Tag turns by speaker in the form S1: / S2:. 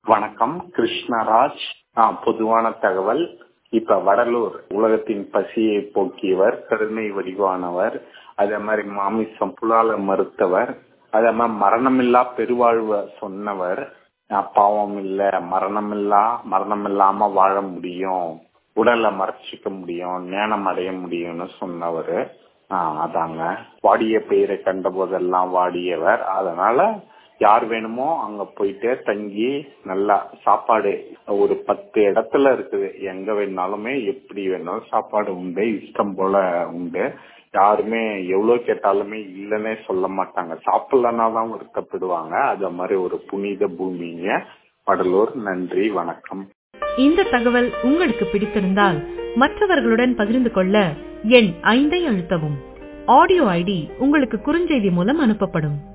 S1: வணக்கம் கிருஷ்ணராஜ் ஆ, பொதுவான தகவல் இப்ப வடலூர் உலகத்தின் பசியை போக்கியவர் கருணை வடிவானவர் அதே மாதிரி மாமிசம் புலால மறுத்தவர் அதே மாதிரி மரணமில்லா பெருவாழ்வ சொன்னவர் ஆ, பாவம் இல்ல மரணமில்லா மரணம் இல்லாம வாழ முடியும் உடலை மறைச்சிக்க முடியும் ஞானம் அடைய முடியும்னு சொன்னவர் அதாங்க வாடிய பெயரை கண்ட போதெல்லாம் வாடியவர் அதனால யார் வேணுமோ அங்க போயிட்டு தங்கி நல்லா சாப்பாடு ஒரு பத்து இடத்துல இருக்குது எங்க வேணாலுமே எப்படி வேணாலும் சாப்பாடு உண்டு இஷ்டம் போல உண்டு யாருமே எவ்வளவு கேட்டாலுமே இல்லைன்னே சொல்ல மாட்டாங்க சாப்பிடலன்னா தான் வருத்தப்படுவாங்க அது மாதிரி ஒரு புனித பூமிங்க வடலூர் நன்றி வணக்கம்
S2: இந்த தகவல் உங்களுக்கு பிடித்திருந்தால் மற்றவர்களுடன் பகிர்ந்து கொள்ள எண் ஐந்தை அழுத்தவும் ஆடியோ ஐடி உங்களுக்கு குறுஞ்செய்தி மூலம் அனுப்பப்படும்